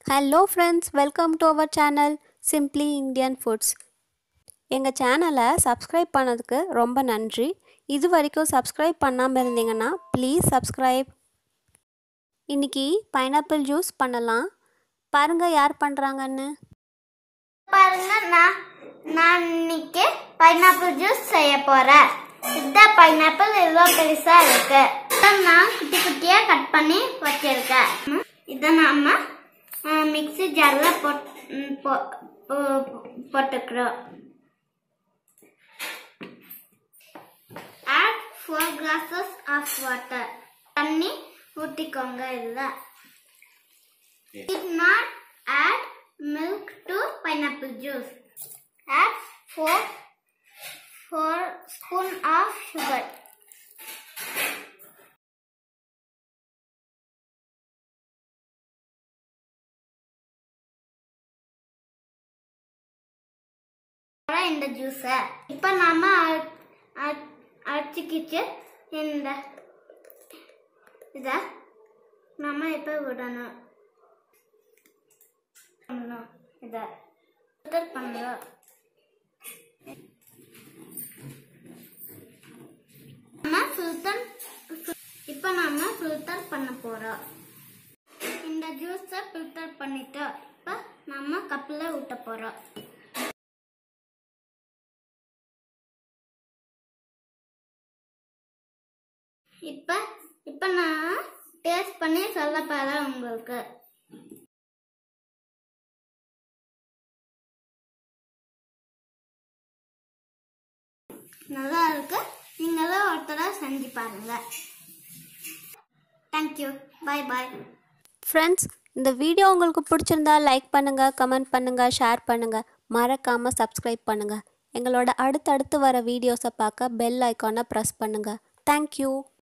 Hello friends welcome to our channel simply Indian foods எங்கள் சேனலை subscribe பண்ணதுக்கு ரொம்ப நன்றி இது வரைக்கும் சப்ஸ்கிரைப் பண்ணாமல் இருந்தீங்கன்னா ப்ளீஸ் சப்ஸ்கிரைப் இன்னைக்கு பைனாப்பிள் ஜூஸ் பண்ணலாம் பாருங்கள் யார் பண்ணுறாங்கன்னு பாருங்க நான் நான் இன்னைக்கு பைனாப்பிள் ஜூஸ் செய்ய போறேன் இந்த பைனாப்பிள் இவ்வளோ பெருசா இருக்கு இதை நான் குட்டி குட்டியா கட் பண்ணி வச்சிருக்கேன் ம், இதை நாம மிக்ஸி ஜார்ல போட் ம், போ- போ- போட்டுக்கிறோம் add four glasses of water தண்ணி ஊற்றிக்கோங்க இதில் did not add milk to pineapple juice. Add 4 4 spoon of sugar. இந்த ஜூஸை இப்போ நாம அ- அ- அடிச்சுக்கிச்சு இந்த இதை நாம இப்போ விடணும் பண்ணணும் இதை ஃபில்டர் பண்ணுறோம் நம்ம ஃபில்டர் இப்போ நாம ஃபில்டர் பண்ண போகிறோம் இந்த ஜூஸை ஃபில்டர் பண்ணிட்டோம் இப்போ நம்ம கப்பில் ஊற்ற போகிறோம் இப்போ இப்போ நான் டேஸ்ட் பண்ணி சொல்ல போகிறேன் உங்களுக்கு நல்லா இருக்கு நீங்களும் ஒருத்தர செஞ்சு பாருங்க தேங்க்யூ பை பாய் ஃப்ரெண்ட்ஸ் இந்த வீடியோ உங்களுக்கு பிடிச்சிருந்தா லைக் பண்ணுங்கள் கமெண்ட் பண்ணுங்கள் ஷேர் பண்ணுங்கள் மறக்காமல் சப்ஸ்கிரைப் பண்ணுங்கள் எங்களோட அடுத்தடுத்து வர வீடியோஸை பார்க்க பெல் ஐக்கானை ப்ரெஸ் பண்ணுங்கள் தேங்க்யூ